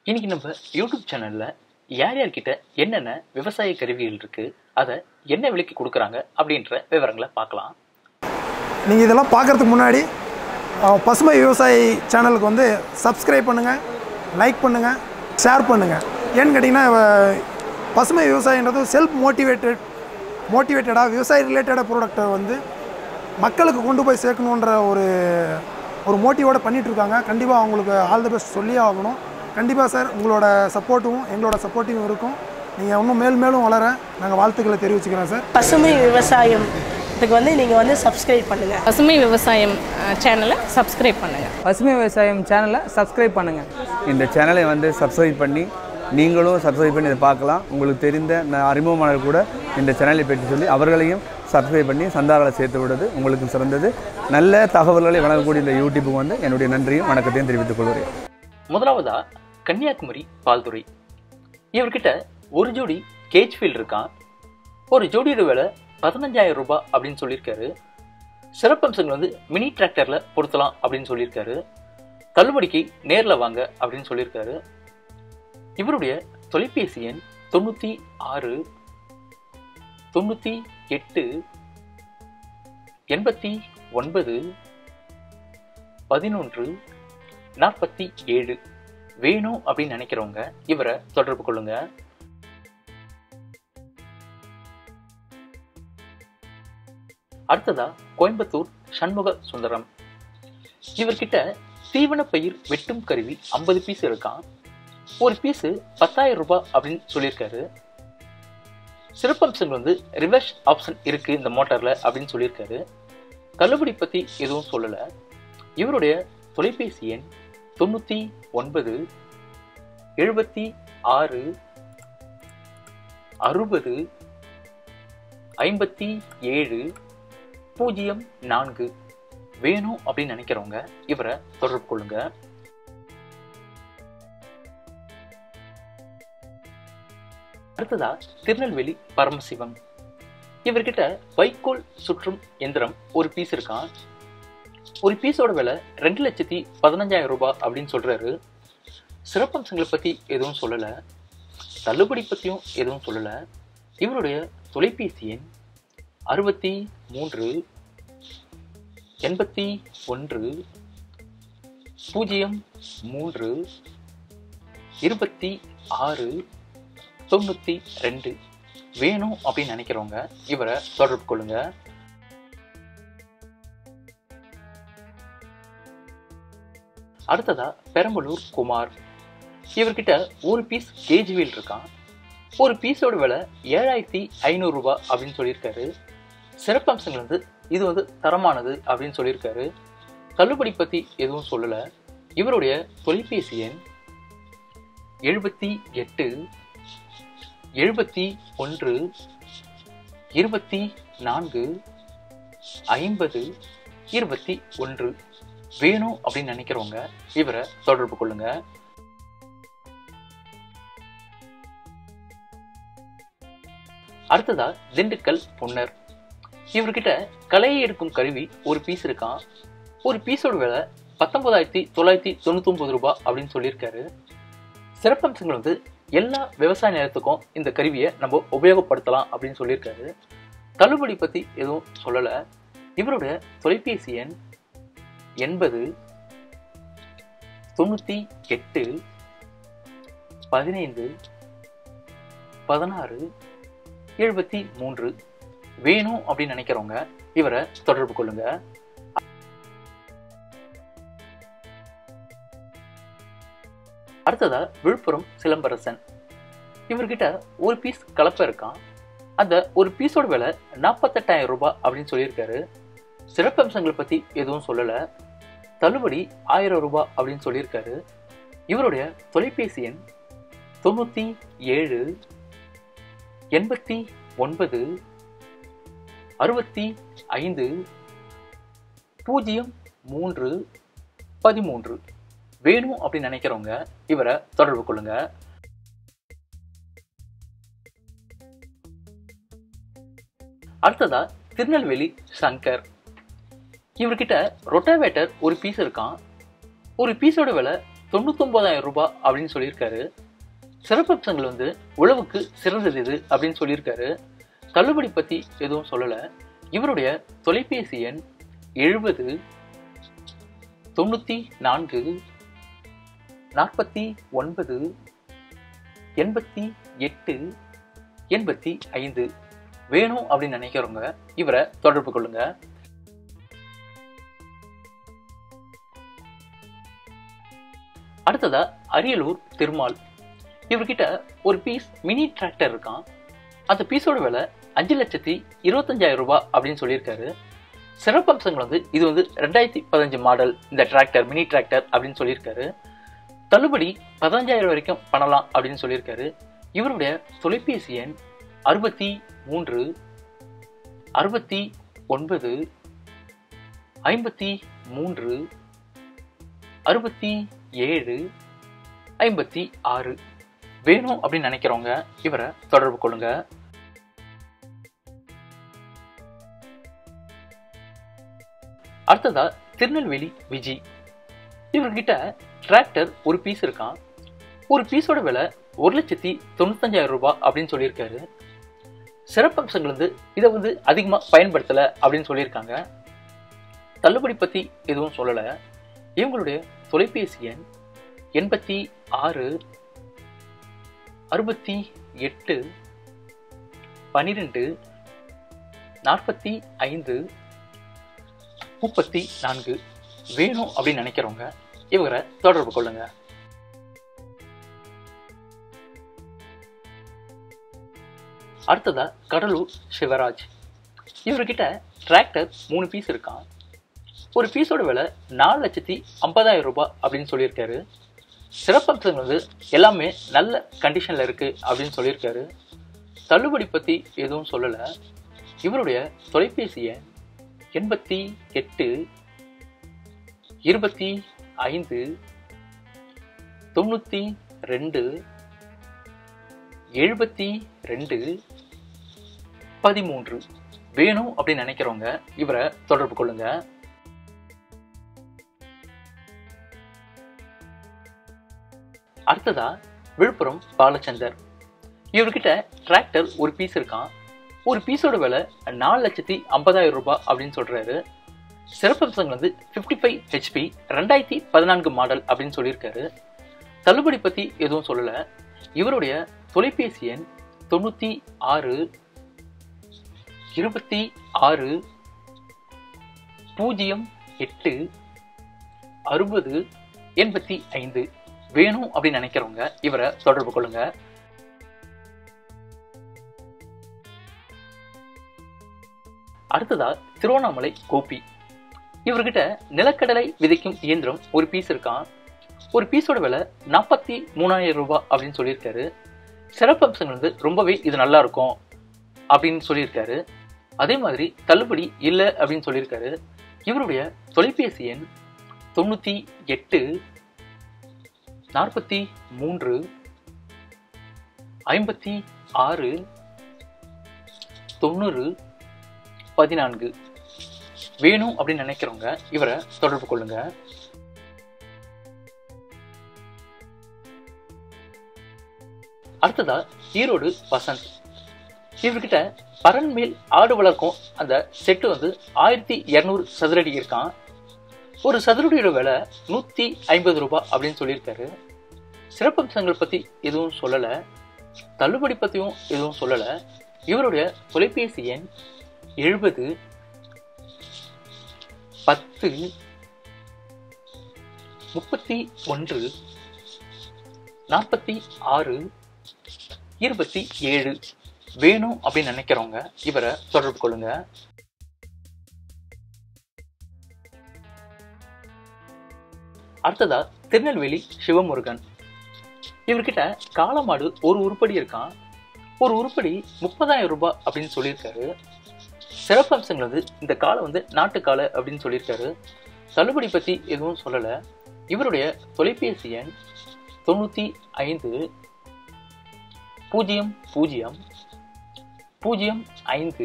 இன்னைக்கு நம்ம யூடியூப் சேனல்ல யார் யார்கிட்ட என்னென்ன விவசாய கருவிகள் இருக்கு அதை என்ன விலைக்கு கொடுக்குறாங்க அப்படின்ற விவரங்களை பார்க்கலாம் நீங்கள் இதெல்லாம் பார்க்குறதுக்கு முன்னாடி அஹ், பசுமை விவசாயி சேனலுக்கு வந்து சப்ஸ்கிரைப் பண்ணுங்கள் லைக் பண்ணுங்கள் ஷேர் பண்ணுங்கள் ஏன்னு கேட்டிங்கன்னா அஹ், பசுமை விவசாயன்றது செல்ஃப் மோட்டிவேட்டட் மோட்டிவேட்டடாக விவசாய ரிலேட்டடாக ப்ராடக்டை வந்து மக்களுக்கு கொண்டு போய் சேர்க்கணுன்ற ஒரு ஒரு மோட்டிவோட பண்ணிகிட்ருக்காங்க கண்டிப்பாக அவங்களுக்கு ஆல் தி பெஸ்ட் சொல்லியே ஆகணும் கண்டிப்பாக சார் உங்களோட சப்போர்ட்டும் எங்களோட சப்போர்ட்டும் இருக்கும் நீங்கள் இன்னும் மேல் மேலும் வளர நாங்கள் வாழ்த்துக்களை தெரிவிச்சுக்கிறோம் சார் பசுமை விவசாயம் இதுக்கு வந்து நீங்கள் வந்து சப்ஸ்கிரைப் பண்ணுங்கள் பசுமை விவசாயம் சேனலை சப்ஸ்கிரைப் பண்ணுங்கள் பசுமை விவசாயம் சேனலை சப்ஸ்கிரைப் பண்ணுங்கள் இந்த சேனலை வந்து சப்ஸ்கிரைப் பண்ணி நீங்களும் சப்ஸ்கிரைப் பண்ணி இதை பார்க்கலாம் உங்களுக்கு தெரிந்த ந- அறிமுகமானவர் கூட இந்த சேனலை பற்றி சொல்லி அவர்களையும் சப்ஸ்கிரைப் பண்ணி சந்தாக்களை சேர்த்து விடுறது உங்களுக்கு சிறந்தது நல்ல தகவல்களை வழங்கக்கூடிய இந்த யூடியூப்புக்கு வந்து என்னுடைய நன்றியும் வணக்கத்தையும் தெரிவித்துக் கொள்கிறேன் முதலாவதா கன்னியாகுமரி பால்துறை இவர்கிட்ட ஒரு ஜோடி கேஜ் ஃபீல்ட் இருக்கான் ஒரு ஜோடியோட விலை பதினஞ்சாயிரம் ரூபாய் அப்படின்னு சொல்லியிருக்காரு சிறப்பம்சங்கள் வந்து மினி டிராக்டர்ல பொருத்தலாம் அப்படின்னு சொல்லியிருக்காரு தள்ளுபடிக்கு நேர்ல வாங்க அப்படின்னு சொல்லியிருக்காரு இவருடைய தொலைபேசி எண் தொண்ணூத்தி ஆறு தொண்ணூத்தி எட்டு எண்பத்தி ஒன்பது பதினொன்று நாற்பத்தி ஏழு வேணும் அப்படின்னு நினைக்கிறவங்க இவரை தொடர்பு கொள்ளுங்க அடுத்ததா கோயம்புத்தூர் சண்முக சுந்தரம் இவர்கிட்ட தீவன பயிர் வெட்டும் கருவி ஐம்பது பீஸ் இருக்கான் ஒரு பீஸு பத்தாயிரம் ரூபாய் அப்படின்னு சொல்லியிருக்காரு சிறப்பம்சங்கள் வந்து ரிவர்ஸ் ஆப்ஷன் இருக்கு இந்த மோட்டார்ல அப்படின்னு சொல்லியிருக்காரு தள்ளுபடி பத்தி எதுவும் சொல்லல இவருடைய தொலைபேசி எண் தொண்ணூத்தி ஒன்பது எழுபத்தி ஆறு அறுபது ஐம்பத்தி ஏழு பூஜ்ஜியம் நான்கு வேணும் அப்படின்னு நினைக்கிறவங்க இவரை தொடர்பு கொள்ளுங்க அடுத்ததா திருநெல்வேலி பரமசிவம் இவர்கிட்ட வைக்கோல் சுற்றும் எந்திரம் ஒரு பீஸ் இருக்கான் ஒரு பீஸோட விலை ரெண்டு லட்சத்தி பதினஞ்சாயிரம் ரூபாய் அப்படின்னு சொல்றாரு சிறப்பம்சங்களை பத்தி எதுவும் சொல்லல தள்ளுபடி பத்தியும் எதுவும் சொல்லல இவருடைய தொலைபேசி எண் அறுபத்தி மூன்று எண்பத்தி ஒன்று பூஜ்ஜியம் மூன்று இருபத்தி ஆறு தொண்ணூத்தி ரெண்டு வேணும் அப்படின்னு நினைக்கிறவங்க இவரை தொடர்பு கொள்ளுங்க அடுத்ததா பெரம்பலூர் குமார் இவர்கிட்ட ஒரு பீஸ் கேஜ் வீல் இருக்கான் ஒரு பீஸோட விலை ஏழாயிரத்தி ஐநூறு ரூபாய் அப்படின்னு சொல்லியிருக்காரு சிறப்பம்சங்கள் வந்து இது வந்து தரமானது அப்படின்னு சொல்லியிருக்காரு தள்ளுபடி பத்தி எதுவும் சொல்லல இவருடைய தொலைபேசி எண் எழுபத்தி எட்டு எழுபத்தி ஒன்று இருபத்தி நான்கு ஐம்பது இருபத்தி ஒன்று வேணும் அப்படின்னு நினைக்கிறவங்க இவரை தொடர்பு கொள்ளுங்க அடுத்ததா திண்டுக்கல் பொன்னர் இவர்கிட்ட களையை எடுக்கும் கருவி ஒரு பீஸ் இருக்கான் ஒரு பீஸோட விலை பத்தொன்பதாயிரத்தி தொள்ளாயிரத்தி தொண்ணூத்தி ஒன்பது ரூபாய் அப்படின்னு சொல்லியிருக்காரு சிறப்பம்சங்கள் வந்து எல்லா விவசாய நேரத்துக்கும் இந்த கருவியை நம்ம உபயோகப்படுத்தலாம் அப்படின்னு சொல்லியிருக்காரு தள்ளுபடி பத்தி எதுவும் சொல்லல இவருடைய தொலைபேசி எண் எண்பது தொண்ணூத்தி எட்டு பதினைந்து பதினாறு எழுபத்தி மூன்று வேணும் அப்படின்னு நினைக்கிறவங்க இவரை தொடர்பு கொள்ளுங்க அடுத்ததா விழுப்புரம் சிலம்பரசன் இவர்கிட்ட ஒரு பீஸ் கலப்பை இருக்கான் அந்த ஒரு பீஸோட விலை நாற்பத்தெட்டாயிரம் ரூபாய் அப்படின்னு சொல்லியிருக்காரு சிறப்பம்சங்களை பத்தி எதுவும் சொல்லல தள்ளுபடி ஆயிரம் ரூபாய் அப்படின்னு சொல்லியிருக்காரு இவருடைய தொலைபேசி எண் தொண்ணூத்தி ஏழு எண்பத்தி ஒன்பது அறுபத்தி ஐந்து பூஜ்ஜியம் மூன்று பதிமூன்று வேணும் அப்படின்னு நினைக்கிறவங்க இவரை தொடர்பு கொள்ளுங்க அடுத்ததா திருநெல்வேலி சங்கர் இவர்கிட்ட ரொட்டாவேட்டர் ஒரு பீஸ் இருக்கான் ஒரு பீஸோட விலை தொண்ணூத்தொன்பதாயிரம் ரூபாய் அப்படின்னு சொல்லியிருக்காரு சிறப்பம்சங்கள் வந்து உழவுக்கு சிறந்தது இது அப்படின்னு சொல்லியிருக்காரு தள்ளுபடி பற்றி எதுவும் சொல்லலை இவருடைய தொலைபேசி எண் எழுபது தொண்ணூற்றி நான்கு நாற்பத்தி ஒன்பது எண்பத்தி எட்டு எண்பத்தி ஐந்து வேணும் அப்படின்னு நினைக்கிறவங்க இவரை தொடர்பு கொள்ளுங்க அடுத்ததா அரியலூர் திருமால் இவர்கிட்ட ஒரு பீஸ் மினி டிராக்டர் இருக்கான் அந்த பீஸோட விலை அஞ்சு லட்சத்தி இருபத்தஞ்சாயிரம் ரூபாய் அப்படின்னு சொல்லியிருக்காரு சிறப்பம்சங்கள் வந்து இது வந்து ரெண்டாயிரத்தி பதினஞ்சு மாடல் இந்த டிராக்டர் மினி டிராக்டர் அப்படின்னு சொல்லியிருக்காரு தள்ளுபடி பதினஞ்சாயிரம் வரைக்கும் பண்ணலாம் அப்படின்னு சொல்லியிருக்காரு இவருடைய தொலைபேசி எண் அறுபத்தி மூன்று அறுபத்தி ஒன்பது ஐம்பத்தி மூன்று அறுபத்தி ஏழு ஐம்பத்தி ஆறு வேணும் அப்படின்னு நினைக்கிறவங்க இவரை தொடர்பு கொள்ளுங்க அடுத்ததா திருநெல்வேலி விஜி இவர்கிட்ட டிராக்டர் ஒரு பீஸ் இருக்கான் ஒரு பீஸோட விலை ஒரு லட்சத்தி தொண்ணூத்தஞ்சாயிரம் ரூபாய் அப்படின்னு சொல்லியிருக்காரு சிறப்பம்சங்கள் வந்து இதை வந்து அதிகமாக பயன்படுத்தலை அப்படின்னு சொல்லியிருக்காங்க தள்ளுபடி பற்றி எதுவும் சொல்லலை இவங்களுடைய தொலைபேசி எண் எண்பத்தி ஆறு அறுபத்தி எட்டு பன்னிரெண்டு நாற்பத்தி ஐந்து முப்பத்தி நான்கு வேணும் அப்படின்னு நினைக்கிறவங்க இவரை தொடர்பு கொள்ளுங்க அடுத்ததா கடலூர் சிவராஜ் இவர்கிட்ட டிராக்டர் மூணு பீஸ் இருக்கான் ஒரு பீஸோட விலை நாலு லட்சத்தி ஐம்பதாயிரம் ரூபாய் அப்படின்னு சொல்லியிருக்காரு சிறப்பம்சங்கள் வந்து எல்லாமே நல்ல கண்டிஷனில் இருக்குது அப்படின்னு சொல்லியிருக்காரு தள்ளுபடி பற்றி எதுவும் சொல்லலை இவருடைய தொலைபேசி எண் எண்பத்தி எட்டு இருபத்தி ஐந்து தொண்ணூற்றி ரெண்டு எழுபத்தி ரெண்டு பதிமூன்று வேணும் அப்படின்னு நினைக்கிறவங்க இவரை தொடர்பு கொள்ளுங்க அடுத்ததா விழுப்புரம் பாலச்சந்தர் இவர்கிட்ட டிராக்டர் ஒரு பீஸ் இருக்கான் ஒரு பீஸோட விலை நாலு லட்சத்தி ஐம்பதாயிரம் ரூபாய் அப்படின்னு சொல்றாரு சிறப்பம்சங்கள் வந்து ஃபிஃப்டி ஃபைவ் ஹெச்பி ரெண்டாயிரத்தி பதினான்கு மாடல் அப்படின்னு சொல்லியிருக்காரு தள்ளுபடி பற்றி எதுவும் சொல்லலை இவருடைய தொலைபேசி எண் தொண்ணூற்றி ஆறு இருபத்தி ஆறு பூஜ்ஜியம் எட்டு அறுபது எண்பத்தி ஐந்து வேணும் அப்படின்னு நினைக்கிறவங்க இவரை தொடர்பு கொள்ளுங்க அடுத்ததா திருவண்ணாமலை கோபி இவர்கிட்ட நிலக்கடலை விதைக்கும் இயந்திரம் ஒரு பீஸ் இருக்கான் ஒரு பீஸோட விலை நாற்பத்தி மூணாயிரம் ரூபாய் அப்படின்னு சொல்லியிருக்காரு சிறப்பம்சங்கள் வந்து ரொம்பவே இது நல்லா இருக்கும் அப்படின்னு சொல்லியிருக்காரு அதே மாதிரி தள்ளுபடி இல்லை அப்படின்னு சொல்லியிருக்காரு இவருடைய தொலைபேசி எண் தொண்ணூற்றி எட்டு நாற்பத்தி மூன்று ஐம்பத்தி ஆறு தொண்ணூறு பதினான்கு வேணும் அப்படின்னு நினைக்கிறவங்க இவரை தொடர்பு கொள்ளுங்க அடுத்ததா ஈரோடு வசந்த் இவர்கிட்ட பரன் மேல் ஆடு வளர்க்கும் அந்த செட்டு வந்து ஆயிரத்தி இரநூறு சதுரடி இருக்கான் ஒரு சதுரடியோட விலை நூற்றி ஐம்பது ரூபாய் அப்படின்னு சொல்லியிருக்காரு சிறப்பம்சங்கள் பற்றி எதுவும் சொல்லலை தள்ளுபடி பற்றியும் எதுவும் சொல்லலை இவருடைய தொலைபேசி எண் எழுபது பத்து முப்பத்தி ஒன்று நாற்பத்தி ஆறு இருபத்தி ஏழு வேணும் அப்படின்னு நினைக்கிறவங்க இவரை தொடர்பு கொள்ளுங்க அடுத்ததா திருநெல்வேலி சிவமுருகன் இவர்கிட்ட காளமாடு ஒரு உருப்படி இருக்கான் ஒரு உருப்படி முப்பதாயிரம் ரூபாய் அப்படின்னு சொல்லியிருக்காரு சிறப்பம்சங்கள் வந்து இந்த காலை வந்து நாட்டுக்காலை அப்படின்னு சொல்லியிருக்காரு தள்ளுபடி பற்றி எதுவும் சொல்லலை இவருடைய தொலைபேசி எண் தொண்ணூற்றி ஐந்து பூஜ்ஜியம் பூஜ்ஜியம் பூஜ்ஜியம் ஐந்து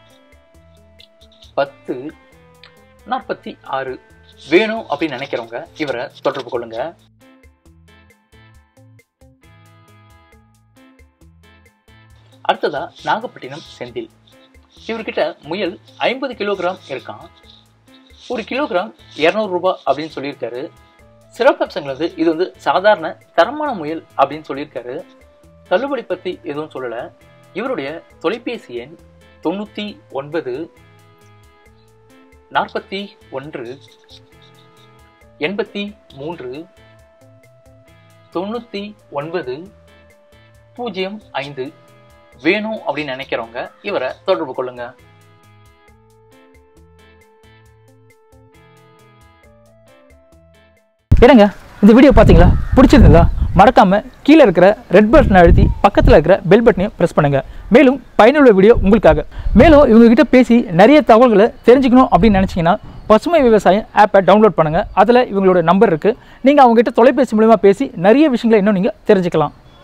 பத்து நாற்பத்தி ஆறு வேணும் அப்படின்னு நினைக்கிறவங்க இவரை தொடர்பு கொள்ளுங்க அடுத்ததா நாகப்பட்டினம் செந்தில் இவர்கிட்ட முயல் ஐம்பது கிலோகிராம் இருக்கான் ஒரு கிலோகிராம் இரநூறுபா அப்படின்னு சொல்லியிருக்காரு சிறப்பம்சங்கள் வந்து இது வந்து சாதாரண தரமான முயல் அப்படின்னு சொல்லியிருக்காரு தள்ளுபடி பற்றி எதுவும் சொல்லலை இவருடைய தொலைபேசி எண் தொண்ணூற்றி ஒன்பது நாற்பத்தி ஒன்று எண்பத்தி மூன்று தொண்ணூற்றி ஒன்பது பூஜ்ஜியம் ஐந்து வேணும் அப்படின்னு நினைக்கிறவங்க இவரை தொடர்பு கொள்ளுங்க என்னங்க இந்த வீடியோ பார்த்தீங்களா பிடிச்சிருந்ததா மறக்காம கீழே இருக்கிற ரெட் பட்டனை அழுத்தி பக்கத்தில் இருக்கிற பெல் பட்டனையும் ப்ரெஸ் பண்ணுங்க மேலும் பயனுள்ள வீடியோ உங்களுக்காக மேலும் இவங்க கிட்ட பேசி நிறைய தகவல்களை தெரிஞ்சுக்கணும் அப்படின்னு நினச்சிங்கன்னா பசுமை விவசாயம் ஆப்பை டவுன்லோட் பண்ணுங்கள் அதில் இவங்களோட நம்பர் இருக்குது நீங்கள் அவங்ககிட்ட தொலைபேசி மூலமா பேசி நிறைய விஷயங்களை இன்னும் நீங்கள் தெரிஞ்சுக்கலாம்